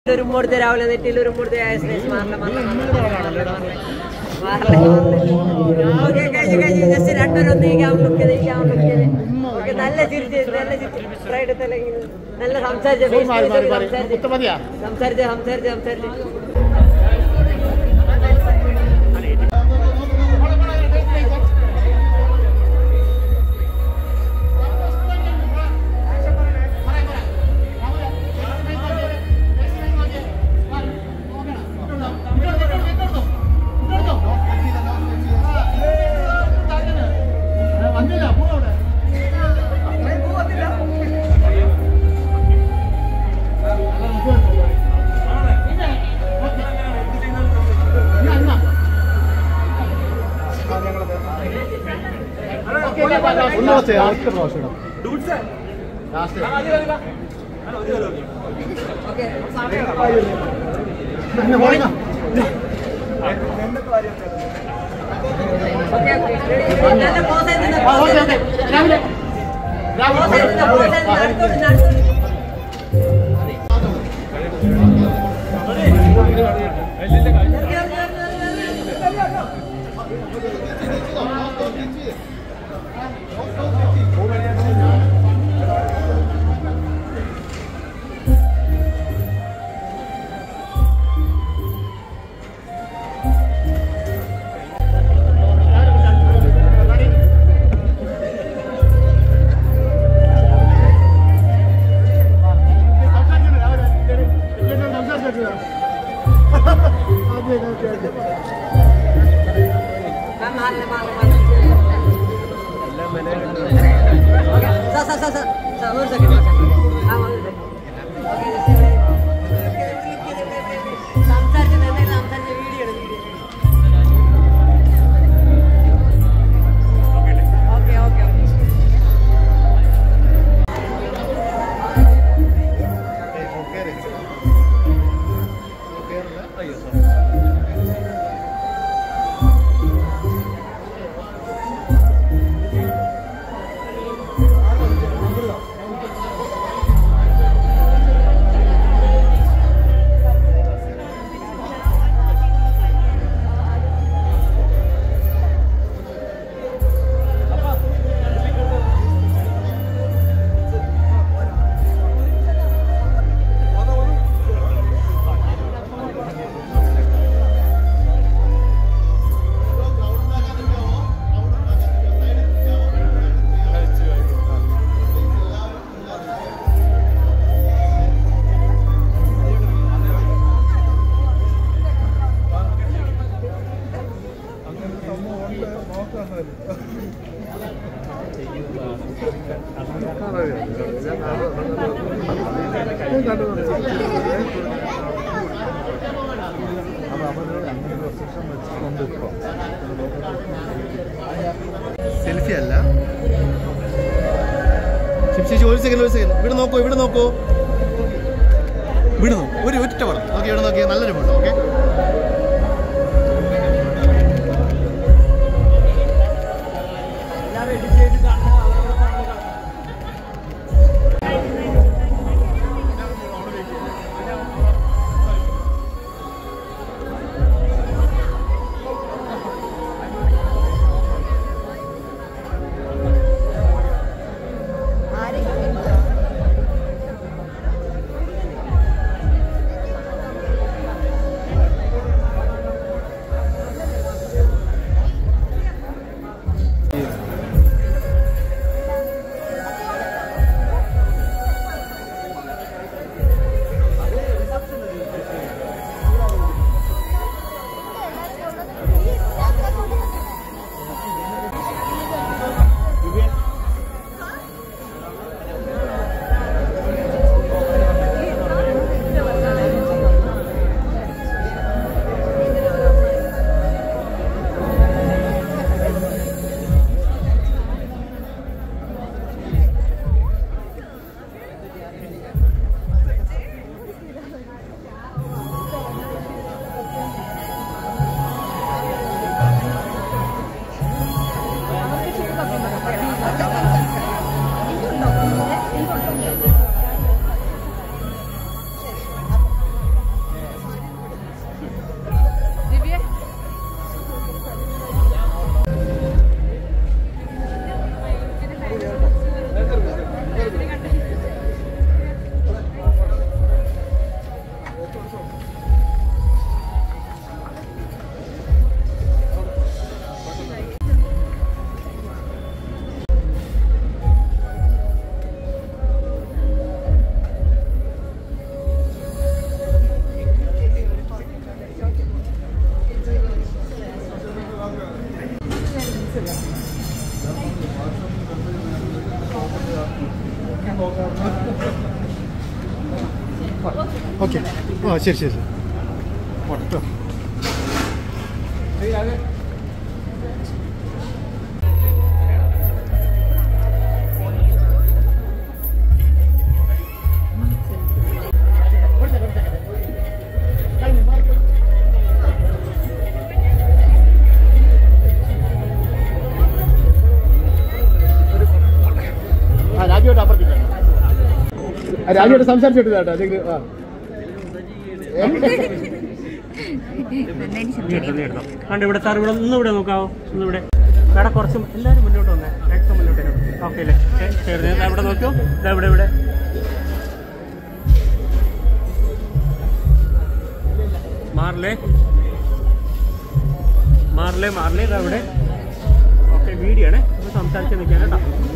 ഒരു മൂടുത്തെ രാവിലെ നെറ്റിയിൽ ഒരു മൂടുത്തെ മാറില്ല മാറില്ല ഓക്കെ കഴിഞ്ഞു കഴിഞ്ഞു ജസ്റ്റ് രണ്ടുപേരും ഒന്നിരിക്കാം ലുക്ക് ഇരിക്കാം ലുക്ക് ഓക്കെ നല്ല ചിരിച്ച് നല്ല ചിരിച്ച് ഫ്രൈഡ് അല്ലെങ്കിൽ നല്ല സംസാരിച്ച face to face ഒക്കെ സംസാരിച്ച് മതിയാ സംസാരിച്ച് സംസാരിച്ച് സംസാരിച്ച് ഒന്നുകൂടെ ചെയ്യാം ഒറ്റ പ്രാവശ്യം ലാസ്റ്റ് ഓക്കെ ഓക്കെ നല്ല പോസ് ആയിരുന്നു ആ ഓക്കെ ഓക്കെ രാവിലെ പോസ് ആയിരുന്നു പോസ് ആയിരുന്നു നടത്തോട്ട് നടത്തോട്ട് മാറില്ല മാറില്ല മാറില്ല sir sir sir sir sir ഒരു സെക്കൻഡ് ആ ഒരു സെക്കൻഡ് സംസാരിച്ച് തന്നെ സംസാരിച്ച വീഡിയോ ഓക്കെ ഓക്കെ സെൽഫി അല്ല ചേച്ചി ഒരു സെക്കൻഡ് ഒരു സെക്കൻഡ് ഇവിടെ നോക്കൂ ഇവിടെ നോക്കൂ ഇവിടെ നോക്കൂ ഒരു ഒറ്റ പടം ഓക്കെ ഇവിടെ നോക്കിയാൽ നല്ലൊരു പടം ഓക്കെ ആ ആ ശരി ശരി ശരി പോട്ടെ ആ രാജുവായിട്ട് അപ്പുറത്തേക്ക് ആ, രാജുവായിട്ട് സംസാരിച്ചിട്ട് കേട്ടോ എന്തെങ്കിലും ആ കണ്ട് ഇവിടെ സാർ ഇവിടെ ഒന്ന് ഇവിടെ നോക്കാവോ ഒന്ന് ഇവിടെ ഇവിടെ കുറച്ച് എല്ലാവരും മുന്നോട്ട് വന്നേ മാക്സിമം മുന്നോട്ട് ഓക്കെ അല്ലേ ശരി ഞാൻ ഇവിടെ നോക്കിയോ ഇതാ ഇവിടെ ഇവിടെ മാറില്ലേ മാറില്ലേ മാറില്ലേ ഇതാ ഇവിടെ ഓക്കെ വീഡിയോ ആണേ സംസാരിച്ച് നിൽക്കാൻ കേട്ടോ